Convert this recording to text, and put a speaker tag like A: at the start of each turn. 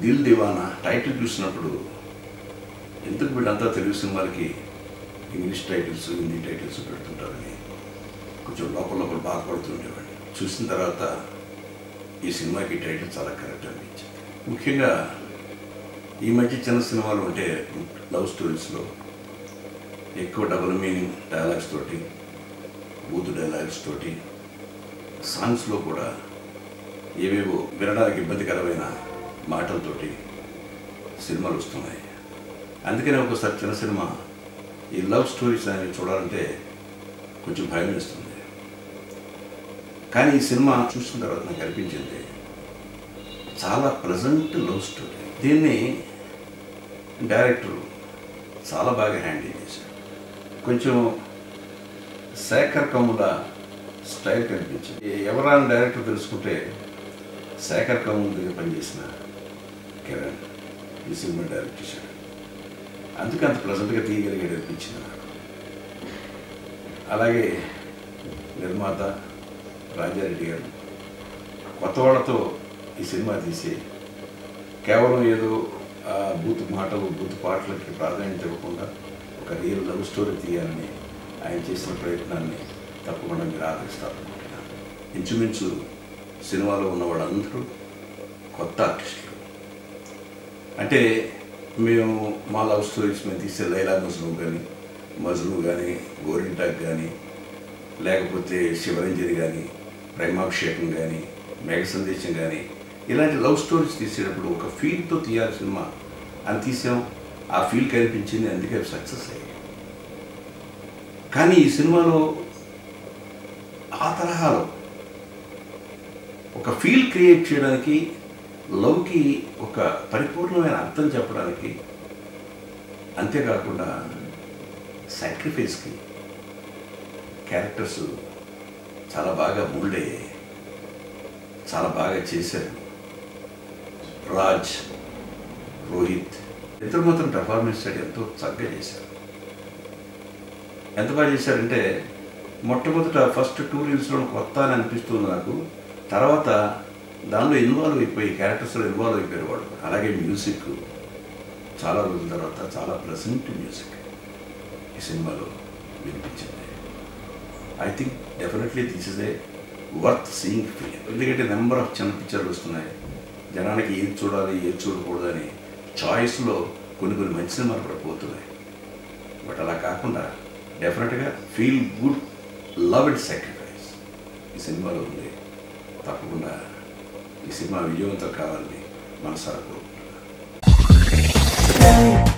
A: Dil దివానా title చూసినప్పుడు ఎందుకు వీళ్ళంతా తెలుగు సినిమాలకి ఇంగ్లీష్ టైటిల్స్ హిందీ టైటిల్స్ పెడుతుంటారని కొంచెం లోపల లోపల బాధపడుతుండేవాడిని చూసిన తర్వాత ఈ సినిమాకి టైటిల్ చాలా కరెక్ట్ అనిపించింది ముఖ్యంగా ఈ మధ్య చిన్న సినిమాలు ఉంటే లవ్ స్టోరీస్లో ఎక్కువ డబుల్ మీనింగ్ డైలాగ్స్ తోటి బూత్ డైలాగ్స్ తోటి సాంగ్స్లో కూడా ఏవేవో వినడానికి ఇబ్బందికరమైన మాటలతోటి సినిమాలు వస్తున్నాయి అందుకనే ఒకసారి చిన్న సినిమా ఈ లవ్ స్టోరీస్ అనేవి చూడాలంటే కొంచెం భయం వేస్తుంది కానీ ఈ సినిమా చూసిన తర్వాత నాకు అనిపించింది చాలా ప్లజెంట్ లవ్ స్టోరీ దీన్ని డైరెక్టర్ చాలా బాగా హ్యాండిల్ చేశాడు కొంచెం శేఖర్ కమ్ముల స్టైల్ కనిపించింది ఎవరైనా డైరెక్టర్ తెలుసుకుంటే శేఖర్ కమ్ముల దగ్గర పనిచేసిన కిరణ్ ఈ సినిమా డైరెక్ట్ చేశాడు అందుకే అంత ప్లజెంట్గా తీయగలిగాడు అనిపించింది నాకు అలాగే నిర్మాత రాజారెడ్డి గారు కొత్త వాళ్ళతో ఈ సినిమా తీసి కేవలం ఏదో ఆ బూత్ మాటలు బూత్ పాటలకి ప్రాధాన్యత ఇవ్వకుండా ఒక రియల్ లవ్ స్టోరీ తీయాలని ఆయన చేసిన ప్రయత్నాన్ని తప్పకుండా మీరు ఆదరిస్తారు అనుకుంటున్నాను ఇంచుమించు సినిమాలో ఉన్న వాళ్ళందరూ కొత్త ఆర్టిస్టులు అంటే మేము మా లవ్ స్టోరీస్ మేము తీసే లైలా మజ్ను కానీ మజ్ను కానీ గోరింటాక్ కానీ లేకపోతే శివరంజని కానీ ప్రేమాభిషేకం కానీ మేఘ సందేశం కానీ ఇలాంటి లవ్ స్టోరీస్ తీసేటప్పుడు ఒక ఫీల్తో తీయాలి సినిమా అని తీసాం ఆ ఫీల్ కనిపించింది అందుకే సక్సెస్ అయ్యాయి కానీ ఈ సినిమాలో ఆ తరహాలో ఒక ఫీల్ క్రియేట్ చేయడానికి లవ్కి ఒక పరిపూర్ణమైన అర్థం చెప్పడానికి అంతేకాకుండా సాక్రిఫైస్కి క్యారెక్టర్స్ చాలా బాగా మూల్డ్ అయ్యాయి చాలా బాగా చేశారు రాజ్ రోహిత్ ఇద్దరు మాత్రం పెర్ఫార్మెన్స్ సైడ్ ఎంతో చక్కగా చేశారు ఎంత బాగా చేశారంటే మొట్టమొదట ఫస్ట్ టూ రీల్స్లో కొత్త అని అనిపిస్తుంది నాకు తర్వాత దానిలో ఇన్వాల్వ్ అయిపోయి క్యారెక్టర్స్లో ఇన్వాల్వ్ అయిపోయారు వాళ్ళు అలాగే మ్యూజిక్ చాలా రోజుల తర్వాత చాలా ప్లెజెంట్ మ్యూజిక్ ఈ సినిమాలో వినిపించింది I think definitely this is a worth seeing film ఎందుకంటే నెంబర్ ఆఫ్ చిన్న పిక్చర్లు వస్తున్నాయి జనానికి ఏది చూడాలి ఏది చూడకూడదు అని చాయిస్లో కొన్ని కొన్ని మంచి సినిమాలు కూడా పోతున్నాయి బట్ అలా కాకుండా డెఫినెట్గా feel good love and sacrifice ఈ సినిమాలో ఉంది తప్పకుండా ఈ సినిమా విజయవంతం కావాలని మనసారా కోరుకుంటున్నాను